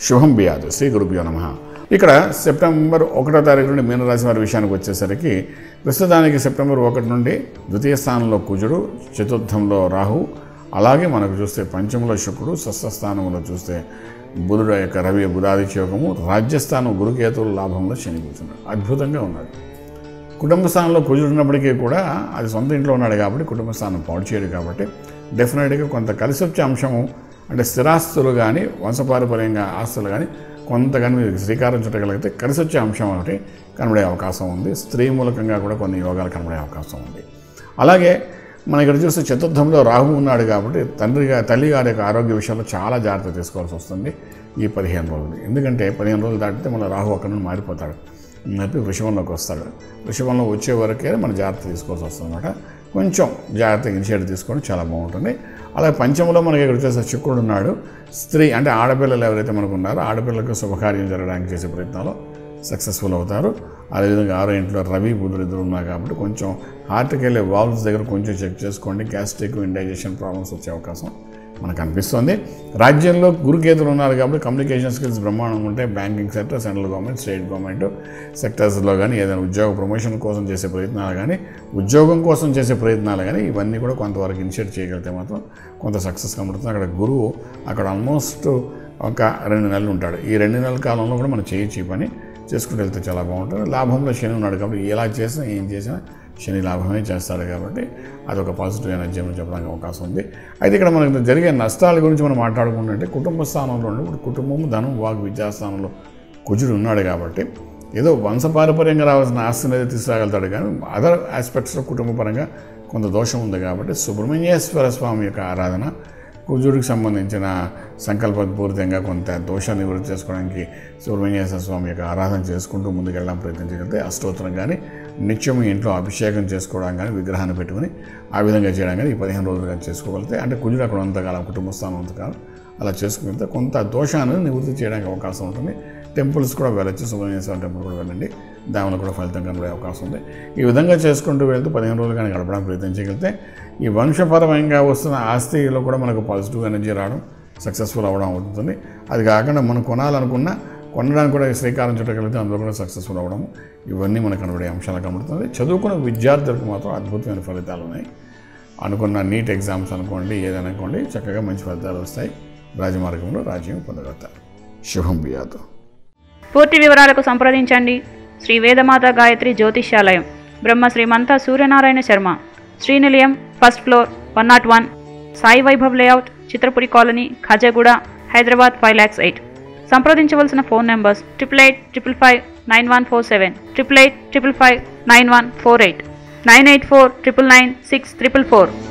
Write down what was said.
శుభం బియాదు శ్రీ గురుభ్యో నమ ఇక్కడ సెప్టెంబర్ ఒకటో తారీఖు నుండి మీనరాశి వారి విషయానికి వచ్చేసరికి ప్రస్తుతానికి సెప్టెంబర్ ఒకటి నుండి ద్వితీయ స్థానంలో కుజుడు చతుర్థంలో రాహు అలాగే మనకు చూస్తే పంచమంలో శుక్రుడు షష్ఠస్థానంలో చూస్తే బుధుడు యొక్క రవి బుధాదిత్య యోగము రాజ్యస్థానం గురుకేతువుల లాభంలో శని కూర్చున్నాడు అద్భుతంగా ఉన్నాడు కుటుంబ స్థానంలో కుజుడు ఉన్నప్పటికీ కూడా అది సొంత ఇంట్లో ఉన్నాడు కాబట్టి కుటుంబ స్థానం పాడు చేయడు కాబట్టి డెఫినెట్గా కొంత కలిసి వచ్చే అంశము అంటే స్థిరాస్తులు కానీ వంశపారపర్యంగా ఆస్తులు కానీ కొంత కానీ మీరు శ్రీకారం చుట్టగలిగితే కలిసి వచ్చే అంశం ఒకటి కనబడే అవకాశం ఉంది స్త్రీ మూలకంగా కూడా కొన్ని యోగాలు కనబడే అవకాశం ఉంది అలాగే మన ఇక్కడ చూస్తే చతుర్థంలో రాహు ఉన్నాడు కాబట్టి తండ్రిగా తల్లి గారి యొక్క ఆరోగ్య విషయంలో చాలా జాగ్రత్త తీసుకోవాల్సి వస్తుంది ఈ పదిహేను రోజులు ఎందుకంటే పదిహేను రోజులు దాటితే మన రాహు అక్కడ నుండి మారిపోతాడు చెప్పి వృషభంలోకి వస్తాడు వృషభంలో వచ్చే వరకే మన జాగ్రత్త తీసుకోవాల్సి వస్తుంది అనమాట కొంచెం జాగ్రత్త ఇనిషియేటివ్ తీసుకోవడం చాలా బాగుంటుంది అలాగే పంచంలో మనకి ఇక్కడ వచ్చేసి శుక్రుడు ఉన్నాడు స్త్రీ అంటే ఆడపిల్లలు ఎవరైతే మనకు ఉన్నారో ఆడపిల్లలకు శుభకార్యం జరగడానికి చేసే ప్రయత్నాలు సక్సెస్ఫుల్ అవుతారు అదేవిధంగా ఆరో ఇంట్లో రవి బుధుడు ఇద్దరు ఉన్నారు కాబట్టి కొంచెం హార్ట్కి వెళ్ళే వాల్వ్స్ దగ్గర కొంచెం చెక్ చేసుకోండి గ్యాస్ట్రిక్ ఇండైజెషన్ ప్రాబ్లమ్స్ వచ్చే అవకాశం మనకు అనిపిస్తుంది రాజ్యంలో గురుకేతులు ఉన్నారు కాబట్టి కమ్యూనికేషన్ స్కిల్స్ బ్రహ్మాండంగా ఉంటాయి banking sector central government state government సెక్టర్స్లో కానీ ఏదైనా ఉద్యోగ ప్రమోషన్ కోసం చేసే ప్రయత్నాలు కానీ ఉద్యోగం కోసం చేసే ప్రయత్నాలు కానీ ఇవన్నీ కూడా కొంతవరకు ఇనిషియేట్ చేయగలిగితే మాత్రం కొంత సక్సెస్ కనబడుతుంది అక్కడ గురువు అక్కడ ఆల్మోస్ట్ ఒక రెండు నెలలు ఉంటాడు ఈ రెండు నెలల కాలంలో కూడా మనం చేయొచ్చు ఈ పని చేసుకుంటూ వెళ్తే చాలా బాగుంటుంది లాభంలో శని ఉన్నాడు కాబట్టి ఎలా చేసినా ఏం చేసినా శని లాభమే చేస్తాడు కాబట్టి అదొక పాజిటివ్ ఎనర్జీ అని చెప్పడానికి అవకాశం ఉంది అయితే ఇక్కడ మనకు జరిగే నష్టాల గురించి మనం మాట్లాడుకుంటుంటే కుటుంబ స్థానంలో ఉండి ఇప్పుడు కుటుంబం ధనం వాగ్ విద్యాస్థానంలో కుజుడు ఉన్నాడు కాబట్టి ఏదో వంశపారపర్యంగా రావాల్సిన ఆస్తిని అయితే తీసుకురాగలుగుతాడు కానీ అదర్ ఆస్పెక్ట్స్లో కుటుంబపరంగా కొంత దోషం ఉంది కాబట్టి సుబ్రహ్మణ్యేశ్వర స్వామి యొక్క ఆరాధన కుజుడికి సంబంధించిన సంకల్పపూరితంగా కొంత దోషాన్ని నివృత్తి చేసుకోవడానికి సుబ్రహ్మణ్యేశ్వర స్వామి యొక్క ఆరాధన చేసుకుంటూ ముందుకెళ్ళడం ప్రయత్నించగలిగితే అష్టోత్తరం కానీ నిత్యం మీ ఇంట్లో అభిషేకం చేసుకోవడం కానీ విగ్రహాన్ని పెట్టుకుని ఆ విధంగా చేయడం కానీ ఈ పదిహేను రోజులు కానీ చేసుకోగలిగితే అంటే కుజుడు అక్కడ ఉన్నంతకాలం కుటుంబ స్థానం అంతకాలం అలా చేసుకుంటే కొంత దోషాన్ని నివృత్తి చేయడానికి అవకాశం ఉంటుంది టెంపుల్స్ కూడా వెళ్ళచ్చు సుబ్రహ్మణ్యేశ్వర టెంపుల్ కూడా వెళ్ళండి దానిలో కూడా ఫలితం కనబడే అవకాశం ఉంది ఈ విధంగా చేసుకుంటూ వెళ్తూ పదిహేను రోజులు కానీ గడపడానికి ప్రయత్నించగలిగితే ఈ వంశపరమంగా వస్తున్న ఆస్తిలో కూడా మనకు పాజిటివ్ ఎనర్జీ రావడం సక్సెస్ఫుల్ అవ్వడం అవుతుంది అది కాకుండా మనం కొనాలనుకున్నా కొనడానికి కూడా శ్రీకారం చుట్టగలిగితే అందులో కూడా సక్సెస్ఫుల్ అవ్వడం ఇవన్నీ మనకు కనబడే అంశాలు కనబడుతుంది చదువుకున్న విద్యార్థులకు మాత్రం అద్భుతమైన ఫలితాలు ఉన్నాయి అనుకున్న నీట్ ఎగ్జామ్స్ అనుకోండి ఏదైనా అనుకోండి చక్కగా మంచి ఫలితాలు వస్తాయి రాజమార్గంలో రాజ్యం పొందగలుగుతారు శుభం బియాదు పూర్తి వివరాలకు సంప్రదించండి శ్రీ వేదమాత గాయత్రి జ్యోతిష్యాలయం Brahma Shrimanta Suryanarayana Sharma Srinilayam first floor one not one Sai Vaibhav layout Chitrapuri colony Khajaguda Hyderabad five lakhs eight సంప్రదించవలసిన phone numbers triple eight triple five nine one four seven triple eight triple five nine one four eight nine eight four triple nine six triple four